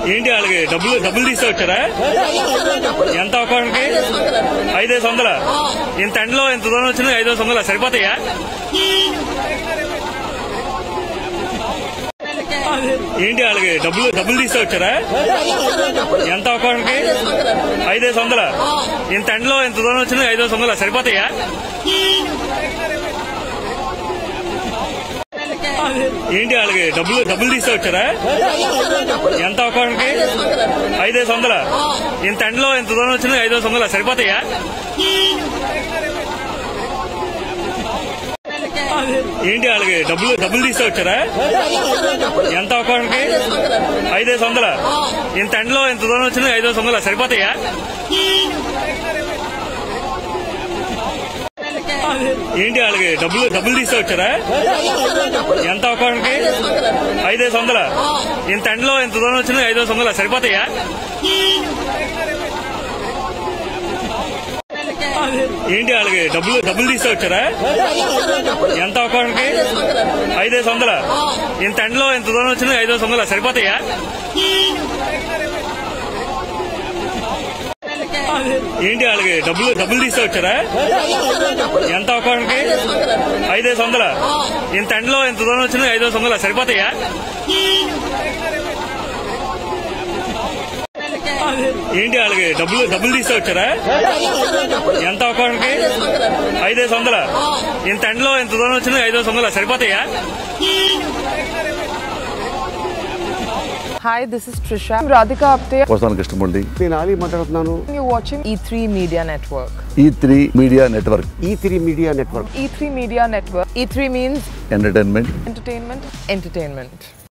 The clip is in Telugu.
ఏంటి వాళ్ళకి డబ్బులు డబ్బులు తీస్తే వచ్చారా ఎంత ఒక్కొక్కరికి ఐదేసి వందల ఇంత ఎండలో ఇంత దూరం వచ్చినా ఐదేసి వందల సరిపోతాయా ఏంటి వాళ్ళకి డబ్బులు డబ్బులు తీస్తే వచ్చారా ఎంత ఒక్కొక్కరికి ఐదేసి వందల ఇంత ఎండలో ఇంత దూరం వచ్చినా ఐదేసి వందల సరిపోతాయా ఏంటి వాళ్ళకి డబ్బులు డబ్బులు తీస్తే వచ్చారా ఎంత ఒక్కొక్కరికి ఐదేసి వందల ఇంత ఎండలో ఇంత దూరం వచ్చినా ఐదేసి వందల సరిపోతాయా ఏంటి వాళ్ళకి డబ్బులు డబ్బులు తీస్తే వచ్చారా ఎంత ఒక్కొక్కరికి ఐదేసి వందల ఇంత ఎండలో ఇంత దూరం వచ్చినా ఐదేసి వందల సరిపోతాయా ఏంటి వాళ్ళకి డబ్బులు డబ్బులు తీస్తే వచ్చారా ఎంత ఒక్కొక్కరికి ఐదేసి వందల ఇంత ఎండలో ఇంత దూరం వచ్చినా ఐదేసి వందల సరిపోతాయా ఏంటి వాళ్ళకి డబ్బులు డబ్బులు తీస్తే వచ్చారా ఎంత ఒక్కొక్కరికి ఐదేసి వందల ఇంత ఎండలో ఇంత దూరం వచ్చినా ఐదేసి వందల సరిపోతాయా ఏంటి వాళ్ళకి డబ్బులు డబ్బులు తీస్తే వచ్చారా ఎంత ఒక్కొక్కరికి ఐదేసి వందల ఇంత ఎండలో ఇంత దూరం వచ్చినా ఐదేసి వందల సరిపోతాయా ఏంటి వాళ్ళకి డబ్బులు డబ్బులు తీస్తే వచ్చారా ఎంత ఒక్కొక్కరికి ఐదేసి వందల ఇంత ఎండలో ఇంత దూరం వచ్చినా ఐదేసి వందల సరిపోతాయా Hi, this is Trisha. I'm Radhika Apte. వస్తాను కృష్ణమూర్తి నేను ఆలీ మాట్లాడుతున్నాను You're watching E3 Media Network. E three media network E three media network E3 Media Network. E3 means entertainment entertainment, entertainment.